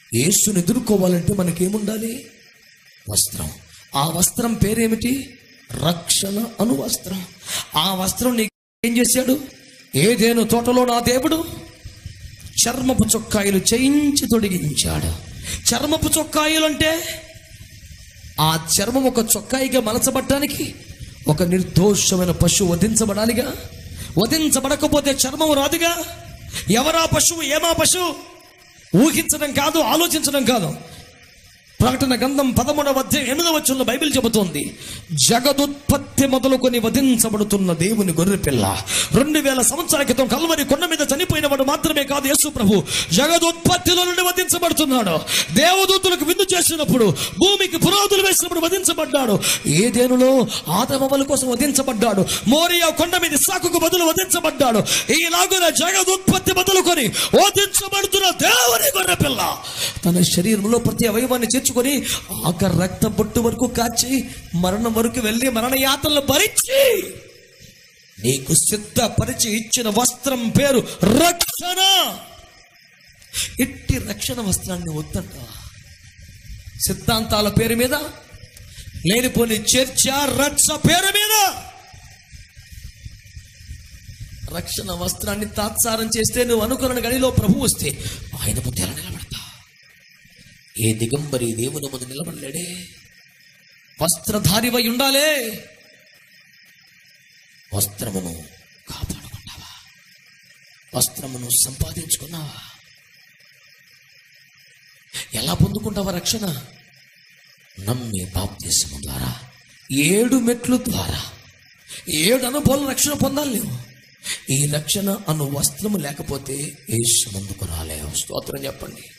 యేసుని ఎదుర్కోవాలంటే మనకేముండాలి వస్త్రం ఆ వస్త్రం పేరేమిటి రక్షణ అను వస్త్రం ఆ వస్త్రం నీకు ఏం చేశాడు ఏదేను తోటలో నా దేవుడు చర్మపు చొక్కాయిలు చేయించి తొడిగించాడు చర్మపు చొక్కాయిలు అంటే ఆ చర్మం ఒక చొక్కాయిగా మలచబడ్డానికి ఒక నిర్దోషమైన పశువు వధించబడాలిగా వధించబడకపోతే చర్మం రాదుగా ఎవరా పశువు ఏమా పశువు ఊహించడం కాదు ఆలోచించడం కాదు ప్రకటన గ్రంథం పదమూడవ అధ్యాయం ఎనిమిదవ వచ్చున్న బైబిల్ చెబుతోంది జగదుత్పత్తి మొదలుకొని వధించబడుతున్న దేవుని గొర్రెపిల్ల రెండు వేల సంవత్సరాల క్రితం కల్వరి కొండ మీద చనిపోయిన వాడు మాత్రమే కాదు యేసు ప్రభు జగదుత్పత్తిలో నుండి వధించబడుతున్నాడు దేవదూతులకు విందు చేసినప్పుడు భూమికి పురోధులు వేసినప్పుడు వధించబడ్డాడు ఏదేనులో ఆదమవల కోసం వధించబడ్డాడు మోరియా కొండ మీద సాకుకు బదులు వధించబడ్డాడు ఈలాగున జగదుత్పత్తి మొదలుకొని వధించబడుతున్న దేవుని గొర్రెపిల్ల తన శరీరంలో ప్రతి అవయవాన్ని చేర్చుకొని ఆఖరి రక్త బొట్టు వరకు కాచి మరణం వరకు వెళ్ళి మరణ యాత్రలు భరించి నీకు సిద్ధపరిచి ఇచ్చిన వస్త్రం పేరు రక్షణ ఇట్టి రక్షణ వస్త్రాన్ని వద్దంట సిద్ధాంతాల పేరు మీద లేనిపోని చర్చ రక్ష పేరు మీద రక్షణ వస్త్రాన్ని తాత్సారం చేస్తే నువ్వు అనుకరణ గడిలో ప్రభు వస్తే ఆయన ముందు ఎలా నిలబడతా ఏ దిగంబరి దేవుని ముందు నిలబడలేడే వస్త్రధారివై ఉండాలే వస్త్రమును కాపాడుకున్నావా వస్త్రమును సంపాదించుకున్నావా ఎలా పొందుకుంటావా రక్షణ నమ్మే బాప్తీసము ద్వారా ఏడు మెట్లు ద్వారా ఏడు అనుభవాలు రక్షణ పొందాలి నువ్వు ఈ రక్షణ అను వస్త్రము లేకపోతే యేసు ముందుకు రాలేవు స్తోత్రం చెప్పండి